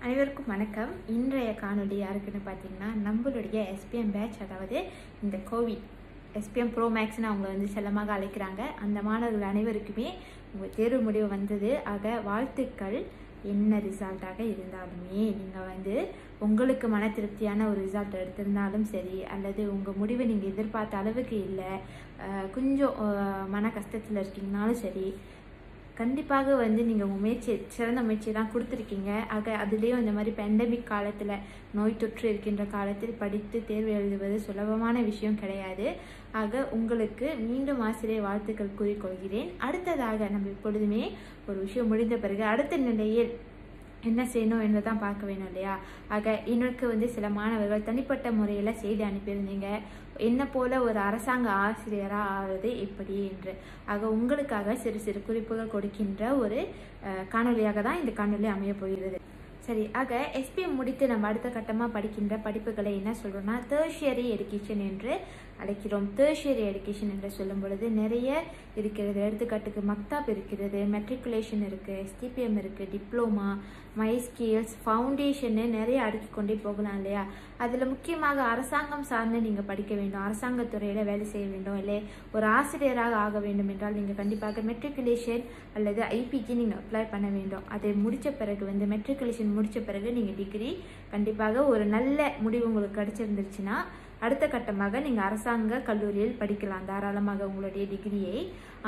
அனைவருக்கும் வணக்கம் இன்றைய காணொளி யாருக்குன்னு பார்த்தீங்கன்னா நம்மளுடைய எஸ்பிஎம் பேட்ச் அதாவது இந்த கோவிட் எஸ்பிஎம் ப்ரோ மேக்ஸ்னு அவங்க வந்து செல்லமாக அழைக்கிறாங்க அந்த மாணவர்கள் அனைவருக்குமே உங்கள் தேர்வு முடிவு வந்தது ஆக வாழ்த்துக்கள் என்ன ரிசல்ட்டாக இருந்தாலுமே நீங்கள் வந்து உங்களுக்கு மன திருப்தியான ஒரு ரிசல்ட் எடுத்திருந்தாலும் சரி அல்லது உங்கள் முடிவை நீங்கள் எதிர்பார்த்த அளவுக்கு இல்லை அஹ் கொஞ்சம் அஹ் மன கஷ்டத்தில் இருக்கீங்கனாலும் சரி கண்டிப்பாக வந்து நீங்கள் உங்கள் முயற்சி சிறந்த முயற்சி தான் கொடுத்துருக்கீங்க ஆக அதுலேயும் இந்த மாதிரி பெண்டமிக் காலத்தில் நோய் தொற்று இருக்கின்ற காலத்தில் படித்து தேர்வு எழுதுவது சுலபமான விஷயம் கிடையாது ஆக உங்களுக்கு மீண்டும் ஆசிரியர் வாழ்த்துக்கள் கூறிக்கொள்கிறேன் அடுத்ததாக நம்ம எப்பொழுதுமே ஒரு விஷயம் முடிந்த பிறகு அடுத்த நிலையில் என்ன செய்யணும் என்று தான் பார்க்க வேணும் இல்லையா ஆக எனக்கு வந்து சில மாணவர்கள் தனிப்பட்ட முறையில் செய்தி அனுப்பியிருந்தீங்க என்ன போல ஒரு அரசாங்க ஆசிரியராக ஆவது எப்படி என்று ஆக உங்களுக்காக சிறு சிறு குறிப்புகள் கொடுக்கின்ற ஒரு அஹ், காணொளியாக தான் இந்த காணொளி அமைய போகிறது சரி ஆக எஸ்பிஎம் முடித்து நம்ம அடுத்த கட்டமாக படிக்கின்ற படிப்புகளை என்ன சொல்கிறோம்னா தேர்ஷியரி எடுகேஷன் என்று அழைக்கிறோம் தேர்ஷியரி எடுகேஷன் என்று சொல்லும் பொழுது நிறைய இருக்கிறது எடுத்துக்காட்டுக்கு மக்தாப் இருக்கிறது மெட்ரிகுலேஷன் இருக்குது எஸ்டிபிஎம் இருக்குது டிப்ளமா மை ஸ்கில்ஸ் ஃபவுண்டேஷன்னு நிறைய அடுக்கி கொண்டே போகலாம் இல்லையா அதில் முக்கியமாக அரசாங்கம் சார்ந்து நீங்கள் படிக்க வேண்டும் அரசாங்கத் துறையில் வேலை செய்ய வேண்டும் இல்லை ஒரு ஆசிரியராக ஆக வேண்டும் என்றால் நீங்கள் கண்டிப்பாக மெட்ரிகுலேஷன் அல்லது ஐபிக்கு நீங்கள் அப்ளை பண்ண வேண்டும் அதை முடித்த பிறகு வந்து மெட்ரிகுலேஷன் முடித்த பிறகு நீங்கள் டிகிரி கண்டிப்பாக ஒரு நல்ல முடிவு உங்களுக்கு கிடைச்சிருந்துச்சுன்னா அடுத்த கட்டமாக நீங்கள் அரசாங்க கல்லூரியில் படிக்கலாம் தாராளமாக உங்களுடைய டிகிரியை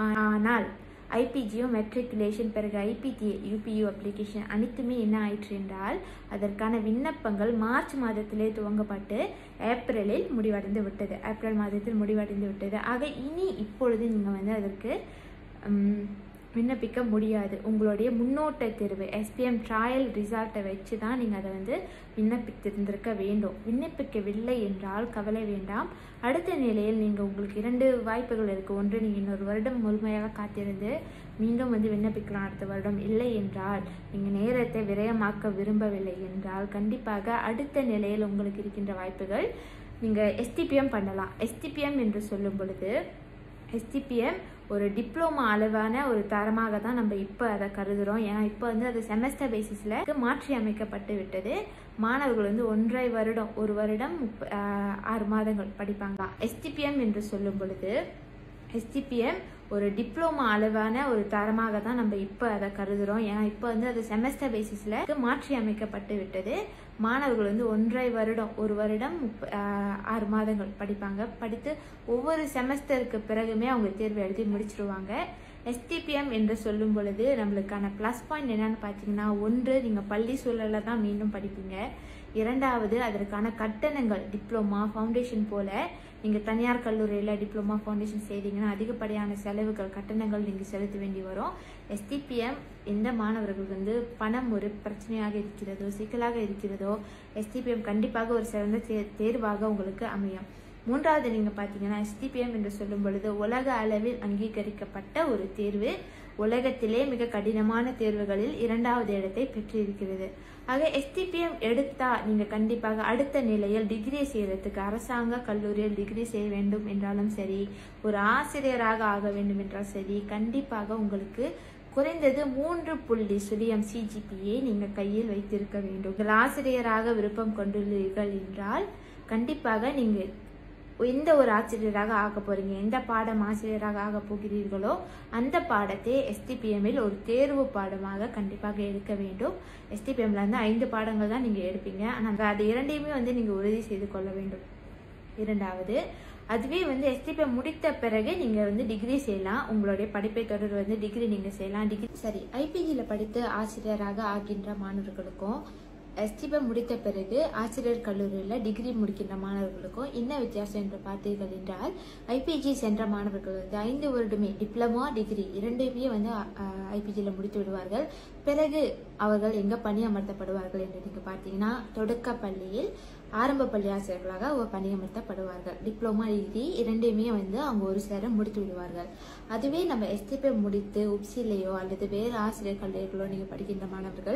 ஆனால் ஐபிஜியும் மெட்ரிகுலேஷன் பிறகு ஐபிடி யூபியூ அப்ளிகேஷன் அனைத்துமே என்ன ஆயிற்று என்றால் அதற்கான விண்ணப்பங்கள் மார்ச் மாதத்திலே துவங்கப்பட்டு ஏப்ரலில் முடிவடைந்து விட்டது ஏப்ரல் மாதத்தில் முடிவடைந்து விட்டது ஆக இனி இப்பொழுது நீங்கள் வந்து அதற்கு உம், விண்ணப்பிக்க முடியாது உங்களுடைய முன்னோட்ட தேர்வு எஸ்பிஎம் ட்ரையல் ரிசல்ட்டை வச்சு தான் நீங்கள் அதை வந்து விண்ணப்பித்திருந்திருக்க வேண்டும் விண்ணப்பிக்கவில்லை என்றால் கவலை வேண்டாம் அடுத்த நிலையில் நீங்கள் உங்களுக்கு இரண்டு வாய்ப்புகள் இருக்குது ஒன்று நீங்கள் இன்னொரு வருடம் முழுமையாக காத்திருந்து மீண்டும் வந்து விண்ணப்பிக்கலாம் அடுத்த வருடம் இல்லை என்றால் நீங்கள் நேரத்தை விரயமாக்க விரும்பவில்லை என்றால் கண்டிப்பாக அடுத்த நிலையில் உங்களுக்கு இருக்கின்ற வாய்ப்புகள் நீங்கள் எஸ்டிபிஎம் பண்ணலாம் எஸ்டிபிஎம் என்று சொல்லும் பொழுது எஸ்டிபிஎம் ஒரு டிப்ளமா அளவான ஒரு தரமாக தான் நம்ம இப்போ அதை கருதுகிறோம் ஏன்னா இப்போ வந்து அது செமஸ்டர் பேசிஸில் மாற்றி அமைக்கப்பட்டு விட்டது மாணவர்கள் வந்து ஒன்றரை வருடம் ஒரு வருடம் முப்ப ஆஹ் ஆறு மாதங்கள் படிப்பாங்க எஸ்டிபிஎம் என்று சொல்லும் பொழுது எஸ்டிபிஎம் ஒரு டிப்ளமா அளவான ஒரு தரமாக தான் நம்ம இப்போ அதை கருதுகிறோம் ஏன்னா இப்போ வந்து அது செமஸ்டர் பேசிஸில் மாற்றி அமைக்கப்பட்டு விட்டது மாணவர்கள் வந்து ஒன்றரை வருடம் ஒரு வருடம் முப்ப ஆஹ் ஆறு மாதங்கள் படிப்பாங்க படித்து ஒவ்வொரு செமஸ்டருக்கு பிறகுமே அவங்க தேர்வு எழுதி முடிச்சிருவாங்க எஸ்டிபிஎம் என்று சொல்லும் பொழுது நம்மளுக்கான ப்ளஸ் பாயிண்ட் என்னன்னு பார்த்தீங்கன்னா ஒன்று நீங்கள் பள்ளி சூழலில் தான் மீண்டும் படிப்பீங்க இரண்டாவது அதற்கான கட்டணங்கள் டிப்ளமா ஃபவுண்டேஷன் போல நீங்கள் தனியார் கல்லூரியில் டிப்ளமா ஃபவுண்டேஷன் செய்தீங்கன்னா அதிகப்படியான செலவுகள் கட்டணங்கள் நீங்கள் செலுத்த வேண்டி வரும் எஸ்டிபிஎம் எந்த மாணவர்களுக்கு வந்து பணம் ஒரு பிரச்சனையாக இருக்கிறதோ சிக்கலாக இருக்கிறதோ எஸ்டிபிஎம் கண்டிப்பாக ஒரு சிறந்த தே தேர்வாக உங்களுக்கு அமையும் மூன்றாவது நீங்கள் பார்த்தீங்கன்னா எஸ்டிபிஎம் என்று சொல்லும் பொழுது உலக அளவில் அங்கீகரிக்கப்பட்ட ஒரு தேர்வு உலகத்திலே மிக கடினமான தேர்வுகளில் இரண்டாவது இடத்தை பெற்றிருக்கிறது ஆக எஸ்டிபிஎம் எடுத்தா நீங்கள் கண்டிப்பாக அடுத்த நிலையில் டிகிரி செய்யறதுக்கு அரசாங்க கல்லூரியில் டிகிரி செய்ய வேண்டும் என்றாலும் சரி ஒரு ஆசிரியராக ஆக வேண்டும் என்றால் சரி கண்டிப்பாக உங்களுக்கு குறைந்தது மூன்று புள்ளி சுழியம் சிஜிபியை நீங்கள் கையில் வைத்திருக்க வேண்டும் நீங்கள் ஆசிரியராக விருப்பம் கொண்டுள்ளீர்கள் என்றால் கண்டிப்பாக நீங்கள் எந்த ஒரு ஆசிரியராக ஆக போறீங்க எந்த பாடம் ஆசிரியராக ஆக போகிறீர்களோ அந்த பாடத்தை எஸ்டிபிஎம்மில் ஒரு தேர்வு பாடமாக கண்டிப்பாக எடுக்க வேண்டும் எஸ்டிபிஎம்ல இருந்து ஐந்து பாடங்கள் தான் நீங்கள் எடுப்பீங்க ஆனால் அது இரண்டையுமே வந்து நீங்கள் உறுதி செய்து கொள்ள வேண்டும் இரண்டாவது அதுவே வந்து எஸ்டிபிஎம் முடித்த பிறகு நீங்கள் வந்து டிகிரி செய்யலாம் உங்களுடைய படிப்பை தொடர் வந்து டிகிரி நீங்கள் செய்யலாம் டிகிரி சரி ஐபிஜியில் படித்து ஆசிரியராக ஆகின்ற மாணவர்களுக்கும் எஸ்டிபிஎம் முடித்த பிறகு ஆசிரியர் கல்லூரியில் டிகிரி முடிக்கின்ற மாணவர்களுக்கும் என்ன வித்தியாசம் என்று பார்த்தீர்கள் என்றால் ஐபிஜி சென்ற மாணவர்கள் வந்து ஐந்து வருடமே டிப்ளமா டிகிரி இரண்டுமே வந்து ஐபிஜியில் முடித்து விடுவார்கள் பிறகு அவர்கள் எங்கே பணி அமர்த்தப்படுவார்கள் என்று நீங்கள் பார்த்தீங்கன்னா தொடக்க பள்ளியில் ஆரம்ப பள்ளி ஆசிரியர்களாக அவர் பணியமர்த்தப்படுவார்கள் டிப்ளமா டிகிரி இரண்டையுமே வந்து அவங்க ஒரு சேர முடித்து விடுவார்கள் அதுவே நம்ம எஸ்டிபி முடித்து உப்சிலையோ அல்லது வேறு ஆசிரியர் கல்லூரிகளோ நீங்கள் படிக்கின்ற மாணவர்கள்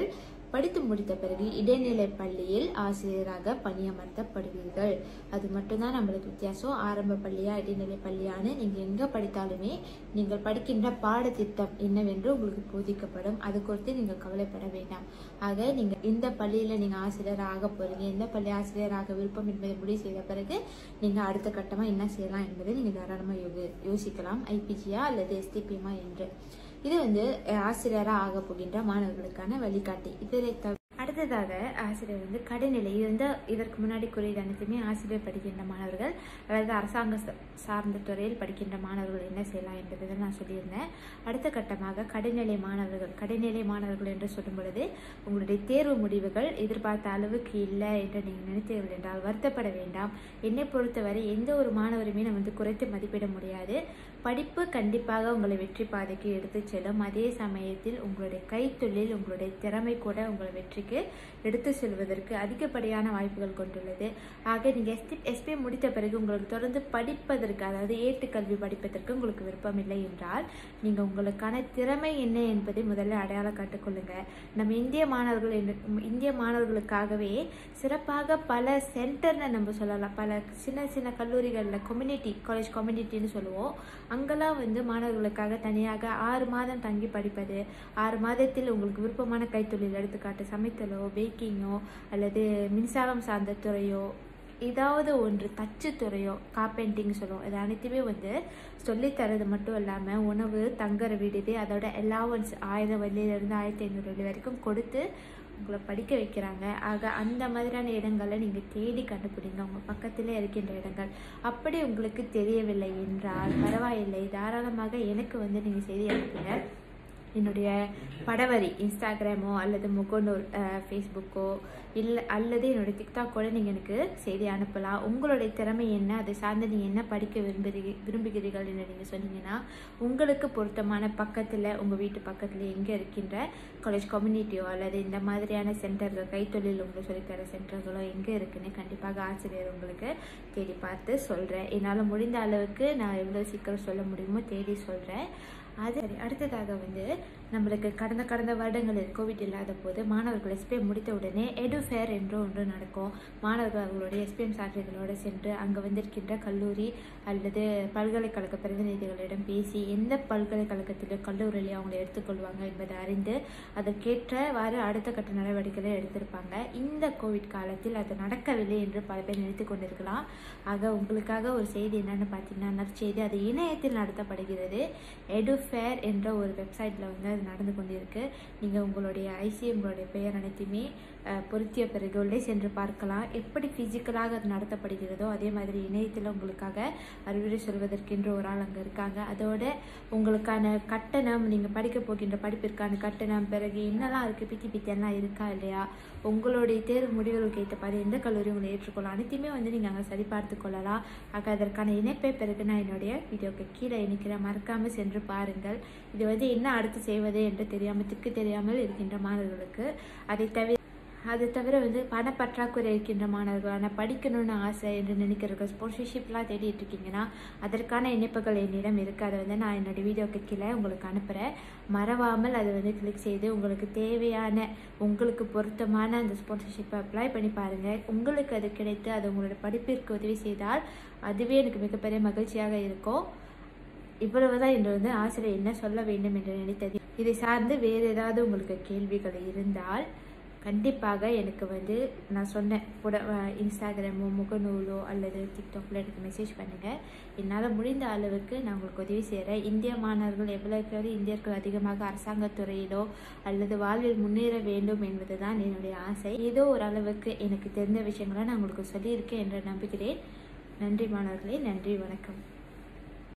படித்து முடித்த பிறகு இடைநிலை பள்ளியில் ஆசிரியராக பணியமர்த்தப்படுவீர்கள் அது மட்டும்தான் நம்மளுக்கு வித்தியாசம் ஆரம்ப பள்ளியா இடைநிலை பள்ளியான்னு நீங்கள் எங்கே படித்தாலுமே நீங்கள் படிக்கின்ற பாடத்திட்டம் என்னவென்று உங்களுக்கு போதிக்கப்படும் அது குறித்து நீங்கள் கவலைப்பட வேண்டாம் ஆக நீங்கள் இந்த பள்ளியில் நீங்கள் ஆசிரியர் ஆக போறீங்க எந்த பள்ளி ஆசிரியராக விருப்பம் என்பதை முடிவு செய்த பிறகு நீங்கள் அடுத்த கட்டமாக என்ன செய்யலாம் என்பதை நீங்கள் தாராளமாக யோ யோசிக்கலாம் ஐபிஜியா அல்லது எஸ்டிபிஎம்மா என்று இது வந்து அஹ், ஆசிரியரா ஆக போகின்ற மாணவர்களுக்கான வழிகாட்டி இதில் தவிர அடுத்ததாக ஆசிரியர் வந்து கடைநிலை இது வந்து இதற்கு முன்னாடி கூறியது அனைத்துமே ஆசிரியர் படிக்கின்ற மாணவர்கள் அதாவது அரசாங்க ச- சார்ந்த துறையில் படிக்கின்ற மாணவர்கள் என்ன செய்யலாம் என்பதை தான் நான் சொல்லியிருந்தேன் அடுத்த கட்டமாக கடைநிலை மாணவர்கள் கடைநிலை மாணவர்கள் என்று சொல்லும் பொழுது உங்களுடைய தேர்வு முடிவுகள் எதிர்பார்த்த அளவுக்கு இல்லை என்று நீங்கள் நினைத்தீர்கள் என்றால் வருத்தப்பட வேண்டாம் என்னை பொறுத்தவரை எந்த ஒரு மாணவருமே நம்ம வந்து குறைத்து மதிப்பிட முடியாது படிப்பு கண்டிப்பாக உங்களை வெற்றி பாதைக்கு எடுத்துச் செல்லும் அதே சமயத்தில் உங்களுடைய கைத்தொழில் உங்களுடைய திறமை கூட உங்களை வெற்றிக்கு எடுத்து செல்வதற்கு அதிகப்படியான வாய்ப்புகள் கொண்டுள்ளது ஆக நீங்கள் எஸ்டி எஸ்பி முடித்த பிறகு உங்களுக்கு தொடர்ந்து படிப்பதற்கு அதாவது ஏட்டுக்கல்வி படிப்பதற்கு உங்களுக்கு விருப்பம் இல்லை என்றால் நீங்கள் உங்களுக்கான திறமை என்ன என்பதை முதல்ல அடையாளம் காட்டுக்கொள்ளுங்க நம்ம இந்திய மாணவர்கள் என்று இந்திய மாணவர்களுக்காகவே சிறப்பாக பல சென்டர்னு நம்ம சொல்லலாம் பல சின்ன சின்ன கல்லூரிகளில் கம்யூனிட்டி காலேஜ் கம்யூனிட்டின்னு சொல்லுவோம் அங்கெல்லாம் வந்து மாணவர்களுக்காக தனியாக ஆறு மாதம் தங்கி படிப்பது ஆறு மாதத்தில் உங்களுக்கு விருப்பமான கைத்தொழில் எடுத்துக்காட்டு சமைத்தலோ பேக்கிங்கோ அல்லது மின்சாரம் சார்ந்த துறையோ ஏதாவது ஒன்று தச்சு துறையோ கார்பெண்டிங் சொல்லுவோம் இது அனைத்துமே வந்து சொல்லித் தரது மட்டும் இல்லாமல் உணவு தங்குற விடுதி அதோட அலாவன்ஸ் ஆயிரம் வெள்ளியிலேருந்து ஆயிரத்தி ஐநூறு வெள்ளி வரைக்கும் கொடுத்து உங்களை படிக்க வைக்கிறாங்க ஆக அந்த மாதிரியான இடங்களை நீங்கள் தேடி கண்டுபிடிங்க உங்கள் பக்கத்திலே இருக்கின்ற இடங்கள் அப்படி உங்களுக்கு தெரியவில்லை என்றால் பரவாயில்லை தாராளமாக எனக்கு வந்து நீங்கள் செய்தி அனுப்புங்க என்னுடைய படவரி இன்ஸ்டாகிராமோ அல்லது முகநூல் ஃபேஸ்புக்கோ இல்லை அல்லது என்னுடைய டிக்டாக்கோட நீங்கள் எனக்கு செய்தி அனுப்பலாம் உங்களுடைய திறமை என்ன அதை சார்ந்து நீங்கள் என்ன படிக்க விரும்புகிறீ விரும்புகிறீர்கள் என்று நீங்கள் சொன்னீங்கன்னா உங்களுக்கு பொருத்தமான பக்கத்தில் உங்கள் வீட்டு பக்கத்தில் எங்கே இருக்கின்ற காலேஜ் கம்யூனிட்டியோ அல்லது இந்த மாதிரியான சென்டர்கள் கைத்தொழில் உங்களுக்கு சொல்லித்தர சென்டர்களோ எங்கே இருக்குன்னு கண்டிப்பாக ஆசிரியர் உங்களுக்கு தேடி பார்த்து சொல்கிறேன் என்னால் முடிந்த அளவுக்கு நான் எவ்வளோ சீக்கிரம் சொல்ல முடியுமோ தேடி சொல்கிறேன் அது சரி அடுத்ததாக வந்து நம்மளுக்கு கடந்த கடந்த வருடங்களில் கோவிட் இல்லாத போது மாணவர்கள் எஸ்பிஎம் முடித்த உடனே எடுஃபேர் என்று ஒன்று நடக்கும் மாணவர்கள் அவர்களுடைய எஸ்பிஎம் சான்றிதழோடு சென்று அங்கே வந்திருக்கின்ற கல்லூரி அல்லது பல்கலைக்கழக பிரதிநிதிகளிடம் பேசி எந்த பல்கலைக்கழகத்திலோ கல்லூரியிலையோ அவங்களை எடுத்துக்கொள்வாங்க என்பதை அறிந்து அதற்கேற்றவாறு அடுத்த கட்ட நடவடிக்கைகளை எடுத்திருப்பாங்க இந்த கோவிட் காலத்தில் அது நடக்கவில்லை என்று பல பேர் நினைத்து கொண்டிருக்கலாம் ஆக உங்களுக்காக ஒரு செய்தி என்னன்னு பார்த்தீங்கன்னா நற்செய்தி அது இணையத்தில் நடத்தப்படுகிறது எடுஃபேர் என்ற ஒரு வெப்சைட்டில் வந்து அது நடந்து கொண்டிருக்கு நீங்கள் உங்களுடைய ஐசி உங்களுடைய பெயர் அனைத்துமே அஹ், பொருத்திய பிறகு உள்ளே சென்று பார்க்கலாம் எப்படி ஃபிசிக்கலாக அது நடத்தப்படுகிறதோ அதே மாதிரி இணையத்தில் உங்களுக்காக அறிவுரை சொல்வதற்கென்று ஒரு ஆள் அங்கே இருக்காங்க அதோட உங்களுக்கான கட்டணம் நீங்கள் படிக்க போகின்ற படிப்பிற்கான கட்டணம் பிறகு என்னெல்லாம் இருக்குது பித்தி பித்தெல்லாம் இருக்கா இல்லையா உங்களுடைய தேர்வு முடிவுகளுக்கு ஏற்றப்பாடு எந்த கல்லூரி உங்களை ஏற்றுக்கொள்ளும் அனைத்தையுமே வந்து நீங்கள் அங்கே சரிபார்த்து கொள்ளலாம் ஆக அதற்கான இணைப்பை பிறகு நான் என்னுடைய வீடியோக்கு கீழே இணைக்கிறேன் மறக்காமல் சென்று பாருங்கள் இது வந்து என்ன அடுத்து செய்வது என்று தெரியாமல் திக்கு தெரியாமல் இருக்கின்ற மாணவர்களுக்கு அதை தவிர அது தவிர வந்து பணப்பற்றாக்குறை இருக்கின்ற மாணவர்கள் ஆனால் படிக்கணும்னு ஆசை என்று நினைக்கிறவர்கள் ஸ்பான்சர்ஷிப்லாம் தேடிட்டு இருக்கீங்கன்னா அதற்கான இணைப்புகள் என்னிடம் இருக்குது அதை வந்து நான் என்னோடய வீடியோக்கு கீழே உங்களுக்கு அனுப்புகிறேன் மறவாமல் அதை வந்து கிளிக் செய்து உங்களுக்கு தேவையான உங்களுக்கு பொருத்தமான அந்த ஸ்பான்சர்ஷிப்பை அப்ளை பண்ணி பாருங்கள் உங்களுக்கு அது கிடைத்து அது உங்களோட படிப்பிற்கு உதவி செய்தால் அதுவே எனக்கு மிகப்பெரிய மகிழ்ச்சியாக இருக்கும் இவ்வளவுதான் இன்று வந்து ஆசிரியர் என்ன சொல்ல வேண்டும் என்று நினைத்தது இதை சார்ந்து வேறு ஏதாவது உங்களுக்கு கேள்விகள் இருந்தால் கண்டிப்பாக எனக்கு வந்து நான் சொன்னேன் புட அஹ் இன்ஸ்டாகிராமோ முகநூலோ அல்லது டிக்டாக்ல எனக்கு மெசேஜ் பண்ணுங்கள் என்னால் முடிந்த அளவுக்கு நான் உங்களுக்கு உதவி செய்கிறேன் இந்திய மாணவர்கள் எவ்வளவுக்கு எவ்வளவு இந்தியர்கள் அதிகமாக அரசாங்கத் துறையிலோ அல்லது வாழ்வில் முன்னேற வேண்டும் என்பது தான் என்னுடைய ஆசை ஏதோ ஒரு அளவுக்கு எனக்கு தெரிந்த விஷயங்களை நான் உங்களுக்கு சொல்லியிருக்கேன் என்று நம்புகிறேன் நன்றி மாணவர்களே நன்றி வணக்கம்